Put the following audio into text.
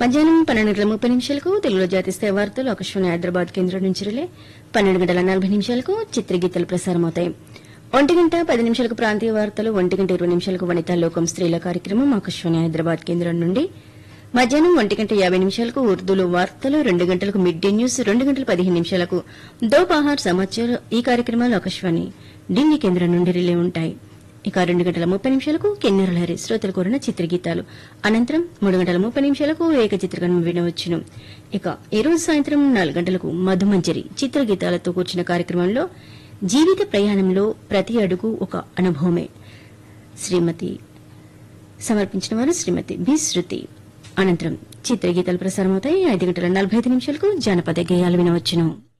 మధ్యాహ్నం పన్నెండు గంటల ముప్పై నిమిషాలకు తెలుగులో జాతీయ స్థాయి వార్తలు ఆకాశవాణి హైదరాబాద్ కేంద్రం నుంచి రిలే పన్నెండు గంటల నలభై నిమిషాలకు చిత్రగీతాలు ప్రసారమవుతాయి ఒంటి గంట పది నిమిషాలకు ప్రాంతీయ వార్తలు ఒంటి గంట ఇరవై నిమిషాలకు వనితా లోకం స్త్రీల కార్యక్రమం ఆకాశవాణి హైదరాబాద్ కేంద్రం నుండి మధ్యాహ్నం ఒంటి గంట యాభై నిమిషాలకు ఉర్దూలో వార్తలు రెండు గంటలకు మిడ్ డే న్యూస్ రెండు గంటల పదిహేను నిమిషాలకు దోపహార్ సమాచారం ఈ కార్యక్రమాలు ఆకాశవాణి ఢిల్లీ కేంద్రం నుండి రిలే ఉంటాయి ఇక రెండు గంటల ముప్పై నిమిషాలకు కిన్నెర లహరి శ్రోతలు కోరిన చిత్రగీతాలు అనంతరం మూడు గంటల ముప్పై నిమిషాలకు ఏక చిత్రగణం వినవచ్చును ఇక ఈ రోజు సాయంత్రం నాలుగు గంటలకు మధుమంజరి చిత్రగీతాలతో కూర్చున్న కార్యక్రమంలో జీవిత ప్రయాణంలో ప్రతి అడుగు ఒక అనుభవమే శ్రీమతి సమర్పించిన వారు శ్రీమతి బి శృతి అనంతరం చిత్రగీతాలు ప్రసారమవుతాయి ఐదు గంటల నలభై ఐదు నిమిషాలకు జానపద గేయాలు వినవచ్చును